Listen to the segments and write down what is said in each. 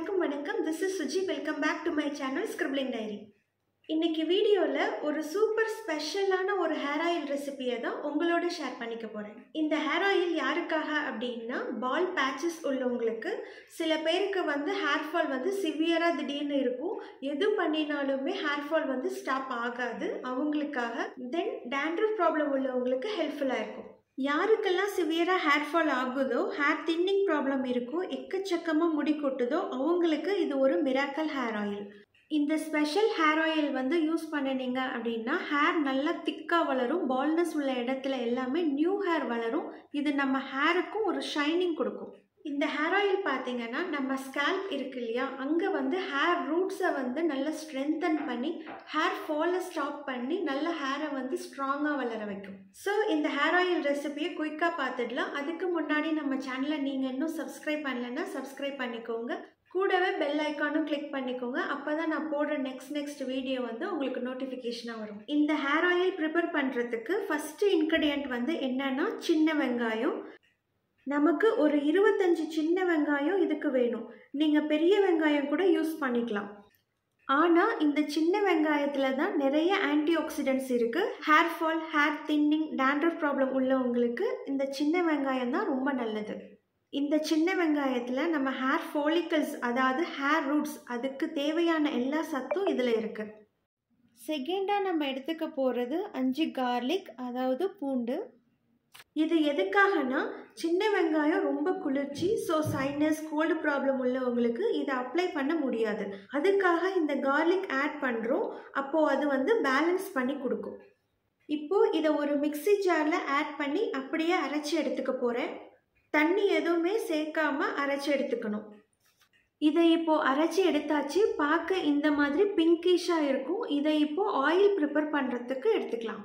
எல்லாருக்கும் வணக்கம் this is Suji welcome back to my channel scribbling diary இன்னைக்கு வீடியோவில் ஒரு சூப்பர் ஸ்பெஷலான ஒரு ஹேர் ஆயில் ரெசிபியை தான் உங்களோட ஷேர் பண்ணிக்க போகிறேன் இந்த ஹேர் ஆயில் யாருக்காக அப்படின்னா பால் பேச்சஸ் உள்ளவங்களுக்கு சில பேருக்கு வந்து ஹேர் ஃபால் வந்து சிவியராக திடீர்னு இருக்கும் எது பண்ணினாலுமே ஹேர் ஃபால் வந்து ஸ்டாப் ஆகாது அவங்களுக்காக தென் டேண்ட்ரஃப் ப்ராப்ளம் உள்ளவங்களுக்கு ஹெல்ப்ஃபுல்லாக இருக்கும் யாருக்கெல்லாம் சிவியராக ஹேர் ஃபால் ஆகுதோ ஹேர் தின்னிங் ப்ராப்ளம் இருக்கோ எக்கச்சக்கமாக முடி கொட்டுதோ அவங்களுக்கு இது ஒரு மிராக்கல் ஹேர் ஆயில் இந்த ஸ்பெஷல் ஹேர் ஆயில் வந்து யூஸ் பண்ணினீங்க அப்படின்னா ஹேர் நல்லா திக்காக வளரும் பால்னஸ் உள்ள இடத்துல எல்லாமே நியூ ஹேர் வளரும் இது நம்ம ஹேருக்கும் ஒரு ஷைனிங் கொடுக்கும் இந்த ஹேர் ஆயில் பார்த்தீங்கன்னா நம்ம ஸ்கேல்ப் இருக்கு இல்லையா அங்கே வந்து ஹேர் ரூட்ஸை வந்து நல்லா ஸ்ட்ரென்தன் பண்ணி ஹேர் ஃபாலை ஸ்டாப் பண்ணி நல்ல ஹேரை வந்து ஸ்ட்ராங்காக வளர வைக்கும் ஸோ இந்த ஹேர் ஆயில் ரெசிபியை குயிக்காக பார்த்துடலாம் அதுக்கு முன்னாடி நம்ம சேனலை நீங்கள் இன்னும் சப்ஸ்கிரைப் பண்ணலைன்னா சப்ஸ்கிரைப் பண்ணிக்கோங்க கூடவே பெல் ஐக்கானும் கிளிக் பண்ணிக்கோங்க அப்போ தான் நான் போடுற நெக்ஸ்ட் நெக்ஸ்ட் வீடியோ வந்து உங்களுக்கு நோட்டிஃபிகேஷனாக வரும் இந்த ஹேர் ஆயில் ப்ரிப்பேர் பண்ணுறதுக்கு ஃபஸ்ட்டு இன்க்ரீடியன்ட் வந்து என்னன்னா சின்ன வெங்காயம் நமக்கு ஒரு இருபத்தஞ்சி சின்ன வெங்காயம் இதுக்கு வேணும் நீங்கள் பெரிய வெங்காயம் கூட யூஸ் பண்ணிக்கலாம் ஆனால் இந்த சின்ன வெங்காயத்தில் தான் நிறைய ஆன்டி ஆக்சிடென்ட்ஸ் இருக்குது hair fall hair thinning dandruff problem உள்ளவங்களுக்கு இந்த சின்ன வெங்காயம் தான் ரொம்ப நல்லது இந்த சின்ன வெங்காயத்தில் நம்ம ஹேர் ஃபாலிக்கல்ஸ் அதாவது ஹேர் ரூட்ஸ் அதுக்கு தேவையான எல்லா சத்தும் இதில் இருக்குது செகண்டாக நம்ம எடுத்துக்க போகிறது அஞ்சு கார்லிக் அதாவது பூண்டு இது எதுக்காகனா சின்ன வெங்காயம் ரொம்ப குளிர்ச்சி ஸோ சைனஸ் கோல்டு ப்ராப்ளம் உள்ளவங்களுக்கு இதை அப்ளை பண்ண முடியாது அதுக்காக இந்த கார்லிக் ஆட் பண்ணுறோம் அப்போது அது வந்து பேலன்ஸ் பண்ணி கொடுக்கும் இப்போது இதை ஒரு மிக்சி ஜாரில் ஆட் பண்ணி அப்படியே அரைச்சி எடுத்துக்க போகிறேன் தண்ணி எதுவுமே சேர்க்காம அரைச்சி எடுத்துக்கணும் இதை இப்போ அரைச்சி எடுத்தாச்சு பார்க்க இந்த மாதிரி பிங்கிஷாக இருக்கும் இதை இப்போ ஆயில் ப்ரிப்பேர் பண்ணுறதுக்கு எடுத்துக்கலாம்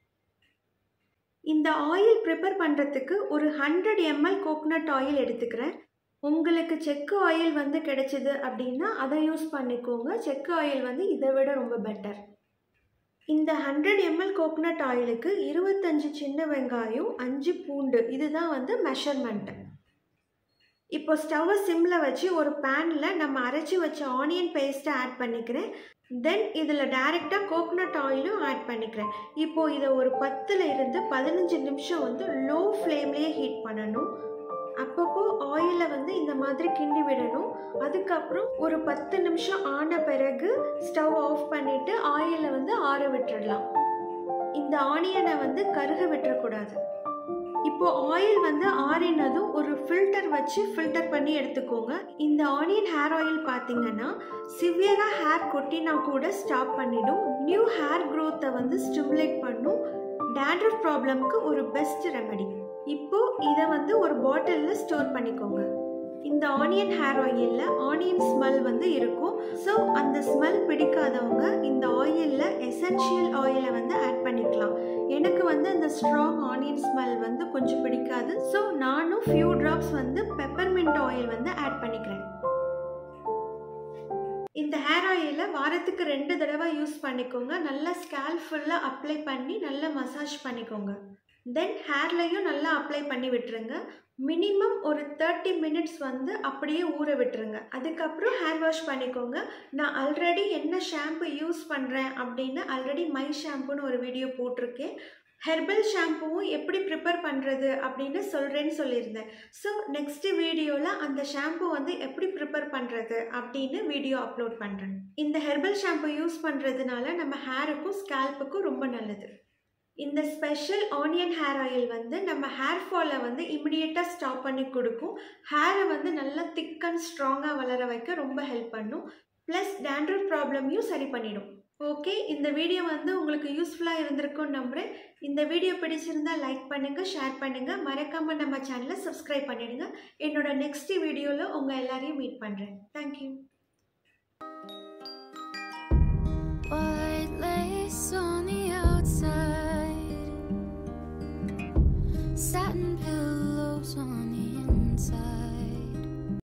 இந்த ஆயில் ப்ரிப்பேர் பண்ணுறதுக்கு ஒரு ஹண்ட்ரட் எம்எல் கோகனட் ஆயில் எடுத்துக்கிறேன் உங்களுக்கு செக்கு ஆயில் வந்து கிடைச்சிது அப்படின்னா அதை யூஸ் பண்ணிக்கோங்க செக்கு ஆயில் வந்து இதை விட ரொம்ப பெட்டர் இந்த ஹண்ட்ரட் எம்எல் கோகனட் ஆயிலுக்கு இருபத்தஞ்சி சின்ன வெங்காயம் அஞ்சு பூண்டு இதுதான் வந்து மெஷர்மெண்ட்டு இப்போ ஸ்டவ்வை சிம்மில் வச்சு ஒரு பேனில் நம்ம அரைச்சி வச்ச ஆனியன் பேஸ்ட்டை ஆட் பண்ணிக்கிறேன் தென் இதில் டைரெக்டாக கோகனட் ஆயிலும் ஆட் பண்ணிக்கிறேன் இப்போது இதை ஒரு பத்தில் இருந்து பதினஞ்சு நிமிஷம் வந்து லோ ஃப்ளேம்லேயே ஹீட் பண்ணணும் அப்பப்போ ஆயிலை வந்து இந்த மாதிரி கிண்டி விடணும் அதுக்கப்புறம் ஒரு பத்து நிமிஷம் ஆன பிறகு ஸ்டவ் ஆஃப் பண்ணிவிட்டு ஆயிலை வந்து ஆற விட்டுடலாம் இந்த ஆனியனை வந்து கருக விட்டுறக்கூடாது இப்போ ஆயில் வந்து ஆறினதும் ஒரு ஃபில்டர் வச்சு ஃபில்டர் பண்ணி எடுத்துக்கோங்க இந்த ஆனியன் ஹேர் ஆயில் பார்த்தீங்கன்னா சிவியராக ஹேர் கொட்டினா கூட ஸ்டாப் பண்ணிடும் நியூ ஹேர் க்ரோத்தை வந்து ஸ்டிமுலேட் பண்ணும் டேண்ட்ரஃப் ப்ராப்ளம்க்கு ஒரு பெஸ்ட் ரெமெடி இப்போ இதை வந்து ஒரு பாட்டிலில் ஸ்டோர் பண்ணிக்கோங்க இந்த ஆனியன் ஹேர் ஆயிலில் ஆனியன் ஸ்மெல் வந்து இருக்கும் ஸோ அந்த ஸ்மெல் பிடிக்காதவங்க இந்த ஆயிலில் எசென்ஷியல் ஆயிலை வந்து ஆட் பண்ணிக்கலாம் எனக்கு வந்து அந்த ஸ்ட்ராங் ஆனியன் ஸ்மெல் வந்து கொஞ்சம் பிடிக்காது ஸோ நானும் ஃபியூ ட்ராப்ஸ் வந்து பெப்பர்மெண்ட் ஆயில் வந்து ஆட் பண்ணிக்கிறேன் இந்த ஹேர் ஆயிலை வாரத்துக்கு ரெண்டு தடவை யூஸ் பண்ணிக்கோங்க நல்லா ஸ்கேல் ஃபுல்லாக அப்ளை பண்ணி நல்லா மசாஜ் பண்ணிக்கோங்க தென் ஹேர்லையும் நல்லா அப்ளை பண்ணி விட்டுருங்க மினிமம் ஒரு தேர்ட்டி மினிட்ஸ் வந்து அப்படியே ஊற விட்டுருங்க அதுக்கப்புறம் ஹேர் வாஷ் பண்ணிக்கோங்க நான் ஆல்ரெடி என்ன ஷாம்பு யூஸ் பண்ணுறேன் அப்படின்னு ஆல்ரெடி மை ஷாம்புன்னு ஒரு வீடியோ போட்டிருக்கேன் ஹெர்பல் ஷாம்புவும் எப்படி ப்ரிப்பேர் பண்ணுறது அப்படின்னு சொல்கிறேன்னு சொல்லியிருந்தேன் ஸோ நெக்ஸ்ட் வீடியோவில் அந்த ஷாம்பு வந்து எப்படி ப்ரிப்பேர் பண்ணுறது அப்படின்னு வீடியோ அப்லோட் பண்ணுறேன் இந்த ஹெர்பல் ஷாம்பு யூஸ் பண்ணுறதுனால நம்ம ஹேருக்கும் ஸ்கேல்ப்புக்கும் ரொம்ப நல்லது இந்த ஸ்பெஷல் ஆனியன் ஹேர் ஆயில் வந்து நம்ம ஹேர் ஃபாலை வந்து இமிடியேட்டாக ஸ்டாப் பண்ணி கொடுக்கும் ஹேரை வந்து நல்லா திக் அண்ட் ஸ்ட்ராங்காக வளர வைக்க ரொம்ப ஹெல்ப் பண்ணும் ப்ளஸ் டேண்ட்ரஃப் ப்ராப்ளமையும் சரி பண்ணிடும் ஓகே இந்த வீடியோ வந்து உங்களுக்கு யூஸ்ஃபுல்லாக இருந்திருக்கும் நம்புகிறேன் இந்த வீடியோ பிடிச்சிருந்தா லைக் பண்ணுங்கள் ஷேர் பண்ணுங்கள் மறக்காமல் நம்ம சேனலை சப்ஸ்கிரைப் பண்ணிடுங்க என்னோட நெக்ஸ்ட் வீடியோவில் உங்கள் எல்லாரையும் மீட் பண்ணுறேன் thank you White lace on the outside, satin pillows on the inside.